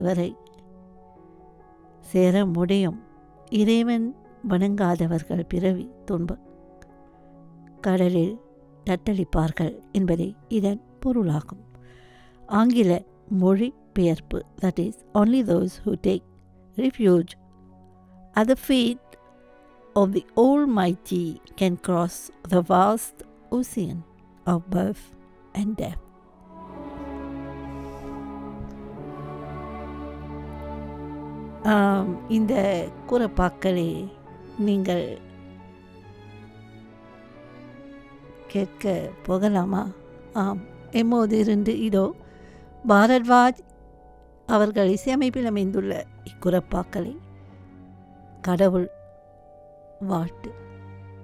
வரை சேர முடியும் இறைவன் வணங்காதவர்கள் பிறவி துன்பம் கடலில் தத்தளிப்பார்கள் என்பதே இதன் பொருளாகும் ஆங்கில மொழி பெயர்ப்பு that is only those who take refuge at the feet of the Almighty can cross the vast ocean of birth and death. ஆம், இந்த கூறப்பாக்களை நீங்கள் கேட்க போகலாமா ஆம் எம்மோது இருந்து இதோ பாரத்வாஜ் அவர்கள் இசையமைப்பில் அமைந்துள்ள இக்குறப்பாக்களை கடவுள் வாழ்த்து